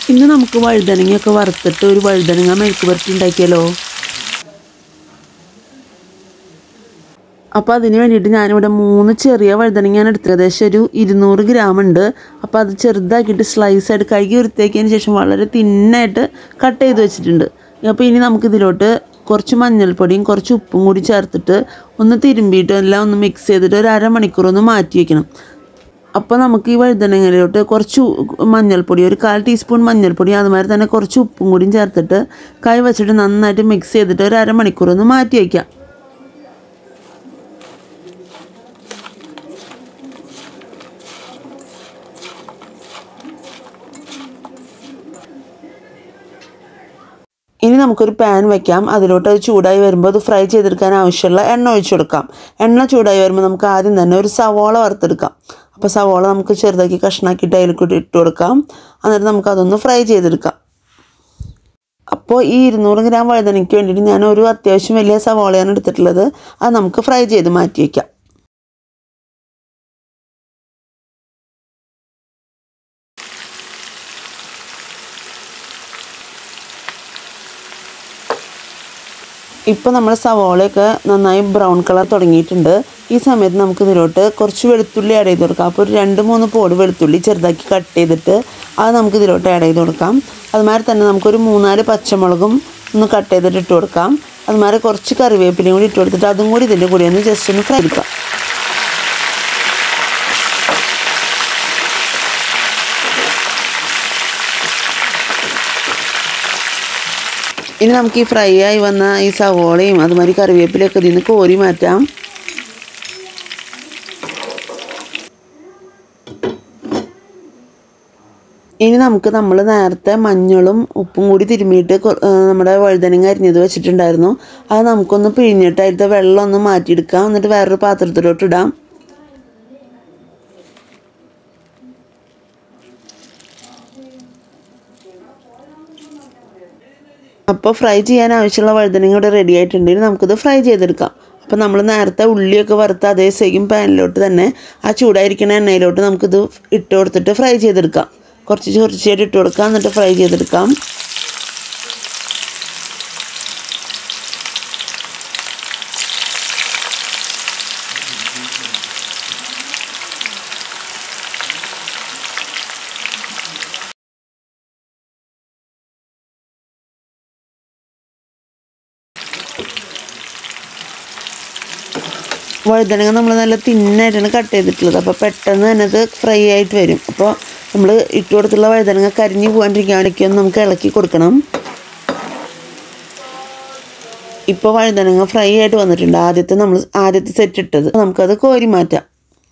ഇന്ന് നമുക്ക് വഴുതനങ്ങയൊക്കെ വറുത്തിട്ട് ഒരു വഴുതനങ്ങ മെഴുക്ക് പുരട്ടി ഉണ്ടാക്കിയാലോ അപ്പോൾ അതിന് വേണ്ടിയിട്ട് ഞാനിവിടെ മൂന്ന് ചെറിയ വഴുതനങ്ങയാണ് എടുത്തത് ഏകദേശം ഒരു ഇരുന്നൂറ് ഗ്രാം ഉണ്ട് അപ്പോൾ അത് ചെറുതാക്കിയിട്ട് സ്ലൈസ് ആയിട്ട് കഴുകി വൃത്തിയാക്കിയതിന് ശേഷം വളരെ തിന്നായിട്ട് കട്ട് ചെയ്ത് വെച്ചിട്ടുണ്ട് അപ്പോൾ ഇനി നമുക്ക് ഇതിലോട്ട് കുറച്ച് മഞ്ഞൾപ്പൊടിയും കുറച്ച് ഉപ്പും കൂടി ചേർത്തിട്ട് ഒന്ന് തിരുമ്പിയിട്ട് എല്ലാം ഒന്ന് മിക്സ് ചെയ്തിട്ട് ഒരു അരമണിക്കൂർ ഒന്ന് മാറ്റി വയ്ക്കണം അപ്പോൾ നമുക്ക് ഈ വഴുതനങ്ങയിലോട്ട് കുറച്ച് ഉ- മഞ്ഞൾപ്പൊടി ഒരു കാൽ ടീസ്പൂൺ മഞ്ഞൾപ്പൊടി അതുമാതിരി തന്നെ കുറച്ച് ഉപ്പും കൂടിയും ചേർത്തിട്ട് കൈ വെച്ചിട്ട് നന്നായിട്ട് മിക്സ് ചെയ്തിട്ട് ഒരു അരമണിക്കൂർ ഒന്ന് മാറ്റി വയ്ക്കാം ഇനി നമുക്കൊരു പാൻ വെക്കാം അതിലോട്ട് അത് ചൂടായി വരുമ്പോൾ അത് ഫ്രൈ ചെയ്തെടുക്കാൻ ആവശ്യമുള്ള എണ്ണ ഒഴിച്ചു കൊടുക്കാം എണ്ണ ചൂടായി വരുമ്പോൾ നമുക്ക് ആദ്യം തന്നെ ഒരു സവോള വറുത്തെടുക്കാം അപ്പോൾ സവോള നമുക്ക് ചെറുതാക്കി കഷ്ണാക്കിയിട്ട് അതിൽ കൂടി ഇട്ട് കൊടുക്കാം എന്നിട്ട് നമുക്ക് അതൊന്ന് ഫ്രൈ ചെയ്തെടുക്കാം അപ്പോൾ ഈ ഇരുന്നൂറ് ഗ്രാം വഴുതനയ്ക്ക് വേണ്ടിയിട്ട് ഞാൻ ഒരു അത്യാവശ്യം വലിയ സവോളയാണ് എടുത്തിട്ടുള്ളത് അത് നമുക്ക് ഫ്രൈ ചെയ്ത് മാറ്റി വയ്ക്കാം ഇപ്പോൾ നമ്മുടെ സവോളയൊക്കെ നന്നായി ബ്രൗൺ കളർ തുടങ്ങിയിട്ടുണ്ട് ഈ സമയത്ത് നമുക്ക് ഇതിലോട്ട് കുറച്ച് വെളുത്തുള്ളി ആഡ് ചെയ്ത് കൊടുക്കാം അപ്പോൾ ഒരു രണ്ട് മൂന്ന് പോട് വെളുത്തുള്ളി ചെറുതാക്കി കട്ട് ചെയ്തിട്ട് അത് നമുക്ക് ഇതിലോട്ട് ആഡ് ചെയ്ത് കൊടുക്കാം അതുമാതിരി തന്നെ നമുക്കൊരു മൂന്നാല് പച്ചമുളകും ഒന്ന് കട്ട് ചെയ്തിട്ട് ഇട്ട് കൊടുക്കാം അതുമാതിരി കുറച്ച് കറിവേപ്പിലയും കൂടി ഇട്ട് കൊടുത്തിട്ട് അതും കൂടി ഇതിൻ്റെ കൂടെ ഒന്ന് ജസ്റ്റ് ഒന്ന് ഫ്രൈ എടുക്കാം ഇനി നമുക്ക് ഈ ഫ്രൈ ആയി വന്ന ഈ സവോളയും അതുമാതിരി കറിവേപ്പിലയൊക്കെ ഇതിൽ നിന്ന് കോരി മാറ്റാം ഇനി നമുക്ക് നമ്മൾ നേരത്തെ മഞ്ഞളും ഉപ്പും കൂടി തിരുമ്മിയിട്ട് കൊ- ആ, നമ്മുടെ വഴുതനങ്ങ അരിഞ്ഞത് വെച്ചിട്ടുണ്ടായിരുന്നു അത് നമുക്കൊന്ന് പിഴിഞ്ഞിട്ട് അതിലത്തെ വെള്ളം ഒന്ന് മാറ്റിയെടുക്കാം എന്നിട്ട് വേറൊരു പാത്രത്തിലോട്ട് ഇടാം അപ്പോൾ ഫ്രൈ ചെയ്യാൻ ആവശ്യമുള്ള വഴുതനങ്ങ ഇവിടെ റെഡി ആയിട്ടുണ്ട് ഇനി നമുക്കിത് ഫ്രൈ ചെയ്തെടുക്കാം അപ്പോൾ നമ്മൾ നേരത്തെ ഉള്ളിയൊക്കെ വറുത്ത് അതേ സെയിം പാനിലോട്ട് തന്നെ ആ ചൂടായിരിക്കുന്ന എണ്ണയിലോട്ട് നമുക്കിത് ഇട്ട് കൊടുത്തിട്ട് ഫ്രൈ ചെയ്തെടുക്കാം കുറച്ച് കുറച്ചായിട്ട് ഇട്ട് കൊടുക്കാം എന്നിട്ട് ഫ്രൈ ചെയ്തെടുക്കാം വഴുതനങ്ങ നമ്മൾ നല്ല തിന്നായിട്ടാണ് കട്ട് ചെയ്തിട്ടുള്ളത് അപ്പോൾ പെട്ടെന്ന് തന്നെ അത് ഫ്രൈ ആയിട്ട് വരും അപ്പോൾ നമ്മൾ ഇട്ട് കൊടുത്തുള്ള വഴുതനങ്ങ കരിഞ്ഞു പോകാണ്ടിരിക്കാണ്ടിരിക്കും നമുക്ക് ഇളക്കി കൊടുക്കണം ഇപ്പോൾ വഴുതനങ്ങ ഫ്രൈ ആയിട്ട് വന്നിട്ടുണ്ട് ആദ്യത്തെ നമ്മൾ ആദ്യത്തെ സെറ്റ് ഇട്ടത് നമുക്കത് കോരി മാറ്റാം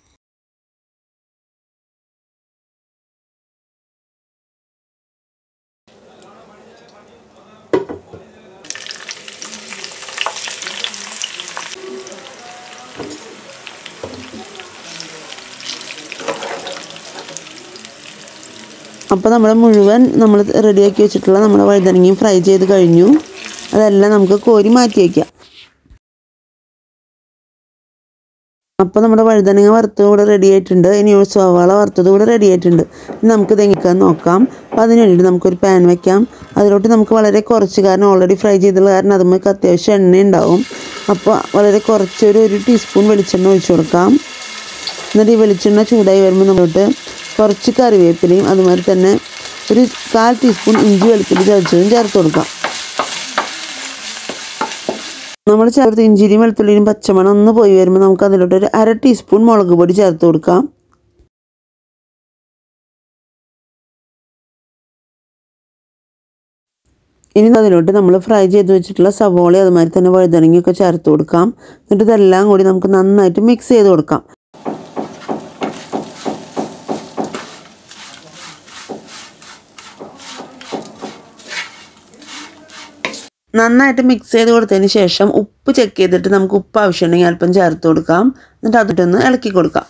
അപ്പോൾ നമ്മൾ മുഴുവൻ നമ്മൾ റെഡിയാക്കി വെച്ചിട്ടുള്ള നമ്മുടെ വഴുതനങ്ങയും ഫ്രൈ ചെയ്ത് കഴിഞ്ഞു അതെല്ലാം നമുക്ക് കോരി മാറ്റി വയ്ക്കാം അപ്പോൾ നമ്മുടെ വഴുതനങ്ങ വറുത്തത് കൂടെ റെഡി ആയിട്ടുണ്ട് ഇനി ഒരു സവാള വറുത്തത് കൂടെ റെഡി ആയിട്ടുണ്ട് ഇനി നമുക്ക് തെങ്ങിക്കാൻ നോക്കാം അപ്പോൾ അതിന് വേണ്ടിയിട്ട് നമുക്കൊരു പാൻ വെക്കാം അതിലോട്ട് നമുക്ക് വളരെ കുറച്ച് കാരണം ഓൾറെഡി ഫ്രൈ ചെയ്തുള്ള കാരണം അതുമ്മക്ക് അത്യാവശ്യം എണ്ണ ഉണ്ടാവും അപ്പോൾ വളരെ കുറച്ചൊരു ഒരു ടീസ്പൂൺ വെളിച്ചെണ്ണ ഒഴിച്ചു കൊടുക്കാം എന്നിട്ട് ഈ വെളിച്ചെണ്ണ ചൂടായി വരുമ്പോൾ നമ്മളോട്ട് കുറച്ച് കറിവേപ്പിലയും അതുമാതിരി തന്നെ ഒരു കാൽ ടീസ്പൂൺ ഇഞ്ചി വെളുത്തുള്ളി ചതച്ചതും ചേർത്ത് കൊടുക്കാം നമ്മൾ ചേർത്ത് ഇഞ്ചിരിയും വെളുത്തുള്ളിയും പച്ചമണം ഒന്ന് പോയി വരുമ്പോൾ നമുക്ക് അതിലോട്ട് ഒരു അര ടീസ്പൂൺ മുളക് പൊടി ചേർത്ത് കൊടുക്കാം ഇനി അതിലോട്ട് നമ്മൾ ഫ്രൈ ചെയ്ത് വെച്ചിട്ടുള്ള സവോള അതുമാതിരി തന്നെ വഴുതനങ്ങയൊക്കെ ചേർത്ത് കൊടുക്കാം എന്നിട്ട് ഇതെല്ലാം കൂടി നമുക്ക് നന്നായിട്ട് മിക്സ് ചെയ്ത് കൊടുക്കാം നന്നായിട്ട് മിക്സ് ചെയ്ത് കൊടുത്തതിന് ശേഷം ഉപ്പ് ചെക്ക് ചെയ്തിട്ട് നമുക്ക് ഉപ്പ് ആവശ്യമുണ്ടെങ്കിൽ അല്പം ചേർത്ത് കൊടുക്കാം എന്നിട്ട് അതിട്ടൊന്ന് ഇളക്കി കൊടുക്കാം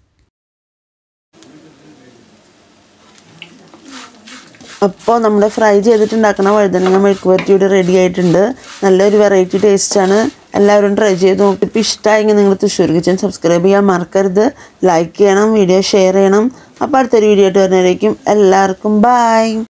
അപ്പോൾ നമ്മുടെ ഫ്രൈ ചെയ്തിട്ടുണ്ടാക്കുന്ന വഴുതനങ്ങ മെഴുക്ക് പുരട്ടി ഇവിടെ റെഡി ആയിട്ടുണ്ട് നല്ലൊരു വെറൈറ്റി ടേസ്റ്റാണ് എല്ലാവരും ട്രൈ ചെയ്ത് നോക്കി ഇപ്പോൾ ഇഷ്ടമായെങ്കിൽ നിങ്ങൾ തൃശ്ശൂർ കിച്ചൻ സബ്സ്ക്രൈബ് ചെയ്യാൻ മറക്കരുത് ലൈക്ക് ചെയ്യണം വീഡിയോ ഷെയർ ചെയ്യണം അപ്പോൾ അടുത്തൊരു വീഡിയോ ആയിട്ട് വരുന്നവരേക്കും എല്ലാവർക്കും ബൈ